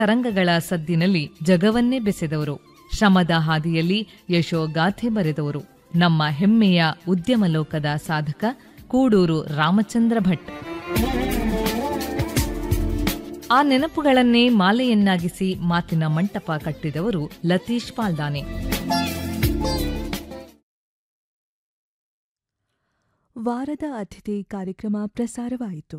ತರಂಗಗಳ ಸದ್ದಿನಲ್ಲಿ ಜಗವನ್ನೇ ಬೆಸೆದವರು ಶ್ರಮದ ಹಾದಿಯಲ್ಲಿ ಯಶೋಗಾಥೆ ಬರೆದವರು ನಮ್ಮ ಹೆಮ್ಮೆಯ ಉದ್ಯಮ ಲೋಕದ ಸಾಧಕ ಕೂಡೂರು ರಾಮಚಂದ್ರ ಭಟ್ ಆ ನೆನಪುಗಳನ್ನೇ ಮಾಲೆಯನ್ನಾಗಿಸಿ ಮಾತಿನ ಮಂಟಪ ಕಟ್ಟಿದವರು ಲತೀಶ್ ಪಾಲ್ದಾನೆ ವಾರದ ಅತಿಥಿ ಕಾರ್ಯಕ್ರಮ ಪ್ರಸಾರವಾಯಿತು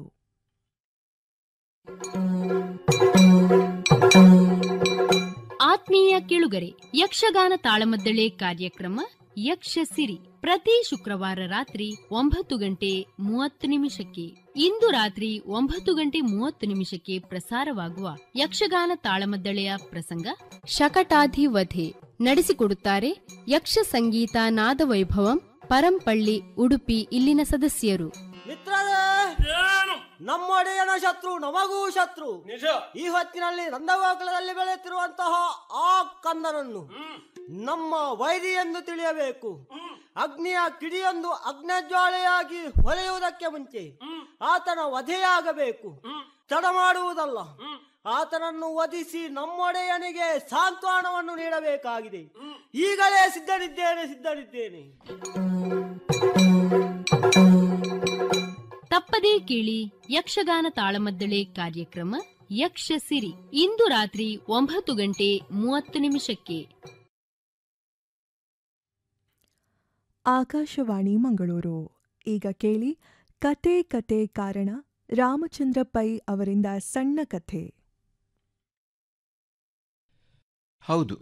ಆತ್ಮೀಯ ಕೇಳುಗರೆ ಯಕ್ಷಗಾನ ತಾಳಮದ್ದಳೆ ಕಾರ್ಯಕ್ರಮ ಯಕ್ಷ ಸಿರಿ ಪ್ರತಿ ಶುಕ್ರವಾರ ರಾತ್ರಿ ಒಂಬತ್ತು ಗಂಟೆ ಮೂವತ್ತು ನಿಮಿಷಕ್ಕೆ ಇಂದು ರಾತ್ರಿ ಒಂಬತ್ತು ಗಂಟೆ ಮೂವತ್ತು ನಿಮಿಷಕ್ಕೆ ಪ್ರಸಾರವಾಗುವ ಯಕ್ಷಗಾನ ತಾಳಮದ್ದಳೆಯ ಪ್ರಸಂಗ ಶಕಟಾಧಿವಧೆ ನಡೆಸಿಕೊಡುತ್ತಾರೆ ಯಕ್ಷ ಸಂಗೀತ ನಾದವೈಭವಂ ಪರಂಪಳ್ಳಿ ಉಡುಪಿ ಇಲ್ಲಿನ ಸದಸ್ಯರು ಮಿತ್ರರೇ ನಮ್ಮೊಡೆಯನ ಶತ್ರು ನಮಗೂ ಶತ್ರು ನಿಜ ಈ ಹೊತ್ತಿನಲ್ಲಿ ನಂದಗೋಕುಲದಲ್ಲಿ ಬೆಳೆಯುತ್ತಿರುವಂತಹ ಆ ಕಂದನನ್ನು ನಮ್ಮ ವೈರಿ ಎಂದು ತಿಳಿಯಬೇಕು ಅಗ್ನಿಯ ಕಿಡಿಯೊಂದು ಅಗ್ನಜ್ವಾಲೆಯಾಗಿ ಹೊಳೆಯುವುದಕ್ಕೆ ಮುಂಚೆ ಆತನ ವಧೆಯಾಗಬೇಕು ತಡ ಮಾಡುವುದಲ್ಲ ಆತನನ್ನು ವಧಿಸಿ ನಮ್ಮೊಡೆಯನಿಗೆ ಸಾಂತ್ವನವನ್ನು ನೀಡಬೇಕಾಗಿದೆ ಈಗಲೇ ಸಿದ್ಧರಿದ್ದೇನೆ ಸಿದ್ಧರಿದ್ದೇನೆ ತಪ್ಪದೇ ಕೇಳಿ ಯಕ್ಷಗಾನ ತಾಳಮದ್ದಳೆ ಕಾರ್ಯಕ್ರಮ ಯಕ್ಷ ಸಿರಿ ಇಂದು ರಾತ್ರಿ ಒಂಬತ್ತು ಗಂಟೆ ಮೂವತ್ತು ನಿಮಿಷಕ್ಕೆ ಆಕಾಶವಾಣಿ ಮಂಗಳೂರು ಈಗ ಕೇಳಿ ಕತೆ ಕತೆ ಕಾರಣ ರಾಮಚಂದ್ರ ಪೈ ಅವರಿಂದ ಸಣ್ಣ ಕಥೆ ಹೌದು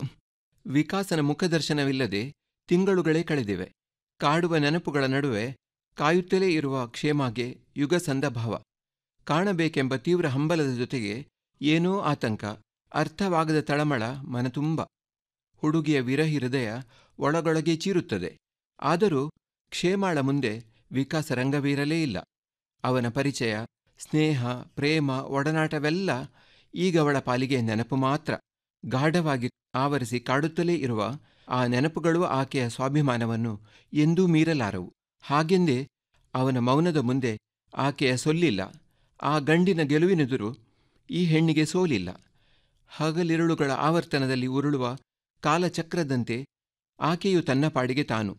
ವಿಕಾಸನ ಮುಖದರ್ಶನವಿಲ್ಲದೆ ತಿಂಗಳುಗಳೇ ಕಳೆದಿವೆ ಕಾಡುವ ನೆನಪುಗಳ ನಡುವೆ ಕಾಯುತ್ತಲೇ ಇರುವ ಕ್ಷೇಮಾಗೆ ಯುಗಸಂದ ಭಾವ ಕಾಣಬೇಕೆಂಬ ತೀವ್ರ ಹಂಬಲದ ಜೊತೆಗೆ ಏನೋ ಆತಂಕ ಅರ್ಥವಾಗದ ತಳಮಳ ಮನತುಂಬ ಹುಡುಗಿಯ ವಿರಹಿ ಹೃದಯ ಒಳಗೊಳಗೆ ಚೀರುತ್ತದೆ ಆದರೂ ಕ್ಷೇಮಾಳ ಮುಂದೆ ವಿಕಾಸ ರಂಗವೀರಲೇ ಇಲ್ಲ ಅವನ ಪರಿಚಯ ಸ್ನೇಹ ಪ್ರೇಮ ಒಡನಾಟವೆಲ್ಲ ಈಗ ಅವಳ ಪಾಲಿಗೆ ನೆನಪು ಮಾತ್ರ ಗಾಢವಾಗಿ ಆವರಿಸಿ ಕಾಡುತ್ತಲೇ ಇರುವ ಆ ನೆನಪುಗಳು ಆಕೆಯ ಸ್ವಾಭಿಮಾನವನ್ನು ಎಂದೂ ಮೀರಲಾರವು ಹಾಗೆಂದೇ ಅವನ ಮೌನದ ಮುಂದೆ ಆಕೆಯ ಸೊಲ್ಲಿಲ್ಲ ಆ ಗಂಡಿನ ಗೆಲುವಿನೆದುರು ಈ ಹೆಣ್ಣಿಗೆ ಸೋಲಿಲ್ಲ ಹಗಲಿರುಳುಗಳ ಆವರ್ತನದಲ್ಲಿ ಉರುಳುವ ಕಾಲಚಕ್ರದಂತೆ ಆಕೆಯು ತನ್ನ ಪಾಡಿಗೆ ತಾನು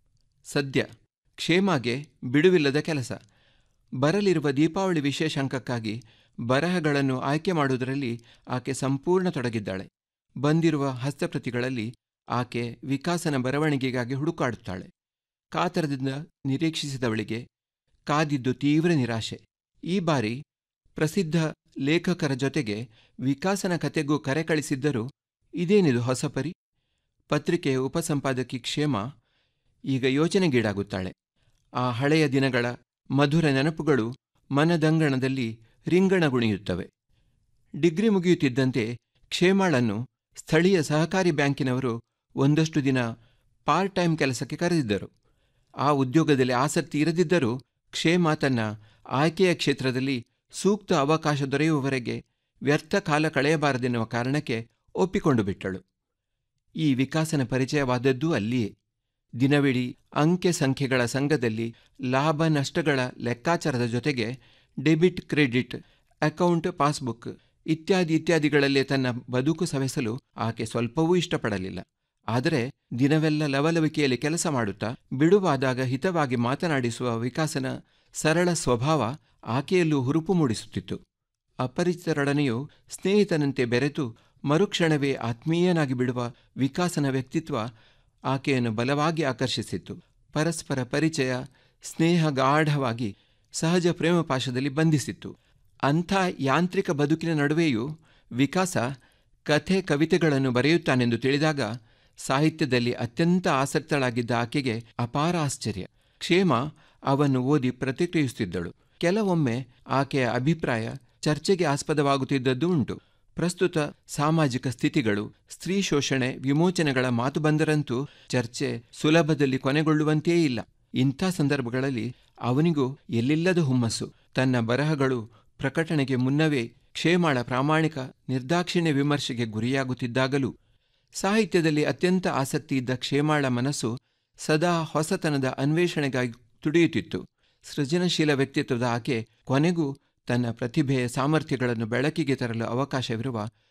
ಸದ್ಯ ಕ್ಷೇಮಾಗೆ ಬಿಡುವಿಲ್ಲದ ಕೆಲಸ ಬರಲಿರುವ ದೀಪಾವಳಿ ವಿಶೇಷಾಂಕಕ್ಕಾಗಿ ಬರಹಗಳನ್ನು ಆಯ್ಕೆ ಮಾಡುವುದರಲ್ಲಿ ಆಕೆ ಸಂಪೂರ್ಣ ತೊಡಗಿದ್ದಾಳೆ ಬಂದಿರುವ ಹಸ್ತಪ್ರತಿಗಳಲ್ಲಿ ಆಕೆ ವಿಕಾಸನ ಬರವಣಿಗೆಗಾಗಿ ಹುಡುಕಾಡುತ್ತಾಳೆ ಕಾತರದಿಂದ ನಿರೀಕ್ಷಿಸಿದವಳಿಗೆ ಕಾದಿದ್ದು ತೀವ್ರ ನಿರಾಶೆ ಈ ಬಾರಿ ಪ್ರಸಿದ್ಧ ಲೇಖಕರ ಜೊತೆಗೆ ವಿಕಾಸನ ಕತೆಗೂ ಕರೆ ಕಳಿಸಿದ್ದರೂ ಇದೇನಿದು ಹೊಸಪರಿ ಪತ್ರಿಕೆಯ ಉಪಸಂಪಾದಕಿ ಕ್ಷೇಮ ಈಗ ಯೋಚನೆಗೀಡಾಗುತ್ತಾಳೆ ಆ ಹಳೆಯ ದಿನಗಳ ಮಧುರ ನೆನಪುಗಳು ಮನದಂಗಣದಲ್ಲಿ ರಿಂಗಣಗುಣಿಯುತ್ತವೆ ಡಿಗ್ರಿ ಮುಗಿಯುತ್ತಿದ್ದಂತೆ ಕ್ಷೇಮಾಳನ್ನು ಸ್ಥಳೀಯ ಸಹಕಾರಿ ಬ್ಯಾಂಕಿನವರು ಒಂದಷ್ಟು ದಿನ ಪಾರ್ಟ್ ಟೈಮ್ ಕೆಲಸಕ್ಕೆ ಕರೆದಿದ್ದರು ಆ ಉದ್ಯೋಗದಲ್ಲಿ ಆಸಕ್ತಿ ಇರದಿದ್ದರೂ ಕ್ಷೇಮ ತನ್ನ ಆಯ್ಕೆಯ ಕ್ಷೇತ್ರದಲ್ಲಿ ಸೂಕ್ತ ಅವಕಾಶ ದೊರೆಯುವವರೆಗೆ ವ್ಯರ್ಥ ಕಾಲ ಕಳೆಯಬಾರದೆನ್ನುವ ಕಾರಣಕ್ಕೆ ಒಪ್ಪಿಕೊಂಡು ಬಿಟ್ಟಳು ಈ ವಿಕಾಸನ ಪರಿಚಯವಾದದ್ದೂ ಅಲ್ಲಿಯೇ ದಿನವಿಡೀ ಅಂಕೆ ಸಂಖ್ಯೆಗಳ ಸಂಘದಲ್ಲಿ ಲಾಭ ನಷ್ಟಗಳ ಲೆಕ್ಕಾಚಾರದ ಜೊತೆಗೆ ಡೆಬಿಟ್ ಕ್ರೆಡಿಟ್ ಅಕೌಂಟ್ ಪಾಸ್ಬುಕ್ ಇತ್ಯಾದಿ ಇತ್ಯಾದಿಗಳಲ್ಲೇ ತನ್ನ ಬದುಕು ಸವೆಸಲು ಆಕೆ ಸ್ವಲ್ಪವೂ ಇಷ್ಟಪಡಲಿಲ್ಲ ಆದರೆ ದಿನವೆಲ್ಲ ಲವಲವಿಕೆಯಲ್ಲಿ ಕೆಲಸ ಮಾಡುತ್ತಾ ಬಿಡುವಾದಾಗ ಹಿತವಾಗಿ ಮಾತನಾಡಿಸುವ ವಿಕಾಸನ ಸರಳ ಸ್ವಭಾವ ಆಕೆಯಲ್ಲೂ ಹುರುಪು ಮೂಡಿಸುತ್ತಿತ್ತು ಅಪರಿಚಿತರೊಡನೆಯೂ ಸ್ನೇಹಿತನಂತೆ ಬೆರೆತು ಮರುಕ್ಷಣವೇ ಆತ್ಮೀಯನಾಗಿ ಬಿಡುವ ವಿಕಾಸನ ವ್ಯಕ್ತಿತ್ವ ಆಕೆಯನ್ನು ಬಲವಾಗಿ ಆಕರ್ಷಿಸಿತ್ತು ಪರಸ್ಪರ ಪರಿಚಯ ಸ್ನೇಹ ಗಾಢವಾಗಿ ಸಹಜ ಪ್ರೇಮಪಾಶದಲ್ಲಿ ಬಂಧಿಸಿತ್ತು ಅಂಥ ಯಾಂತ್ರಿಕ ಬದುಕಿನ ನಡುವೆಯೂ ವಿಕಾಸ ಕಥೆ ಕವಿತೆಗಳನ್ನು ಬರೆಯುತ್ತಾನೆಂದು ತಿಳಿದಾಗ ಸಾಹಿತ್ಯದಲ್ಲಿ ಅತ್ಯಂತ ಆಸಕ್ತಳಾಗಿದ್ದ ಆಕೆಗೆ ಅಪಾರ ಆಶ್ಚರ್ಯ ಕ್ಷೇಮ ಅವನ್ನು ಓದಿ ಪ್ರತಿಕ್ರಿಯಿಸುತ್ತಿದ್ದಳು ಕೆಲವೊಮ್ಮೆ ಆಕೆಯ ಅಭಿಪ್ರಾಯ ಚರ್ಚೆಗೆ ಆಸ್ಪದವಾಗುತ್ತಿದ್ದದ್ದು ಉಂಟು ಪ್ರಸ್ತುತ ಸಾಮಾಜಿಕ ಸ್ಥಿತಿಗಳು ಸ್ತ್ರೀ ಶೋಷಣೆ ವಿಮೋಚನೆಗಳ ಮಾತು ಬಂದರಂತೂ ಚರ್ಚೆ ಸುಲಭದಲ್ಲಿ ಕೊನೆಗೊಳ್ಳುವಂತೇ ಇಲ್ಲ ಇಂಥ ಸಂದರ್ಭಗಳಲ್ಲಿ ಅವನಿಗೂ ಎಲ್ಲಿಲ್ಲದ ಹುಮ್ಮಸ್ಸು ತನ್ನ ಬರಹಗಳು ಪ್ರಕಟಣೆಗೆ ಮುನ್ನವೇ ಕ್ಷೇಮಾಳ ಪ್ರಾಮಾಣಿಕ ನಿರ್ದಾಕ್ಷಿಣ್ಯ ವಿಮರ್ಶೆಗೆ ಗುರಿಯಾಗುತ್ತಿದ್ದಾಗಲೂ ಸಾಹಿತ್ಯದಲ್ಲಿ ಅತ್ಯಂತ ಆಸಕ್ತಿ ಇದ್ದ ಕ್ಷೇಮಾಳ ಮನಸ್ಸು ಸದಾ ಹೊಸತನದ ಅನ್ವೇಷಣೆಗಾಗಿ ತುಡಿಯುತ್ತಿತ್ತು ಸೃಜನಶೀಲ ವ್ಯಕ್ತಿತ್ವದ ಆಕೆ ಕೊನೆಗೂ ತನ್ನ ಪ್ರತಿಭೆಯ ಸಾಮರ್ಥ್ಯಗಳನ್ನು ಬೆಳಕಿಗೆ ತರಲು ಅವಕಾಶವಿರುವ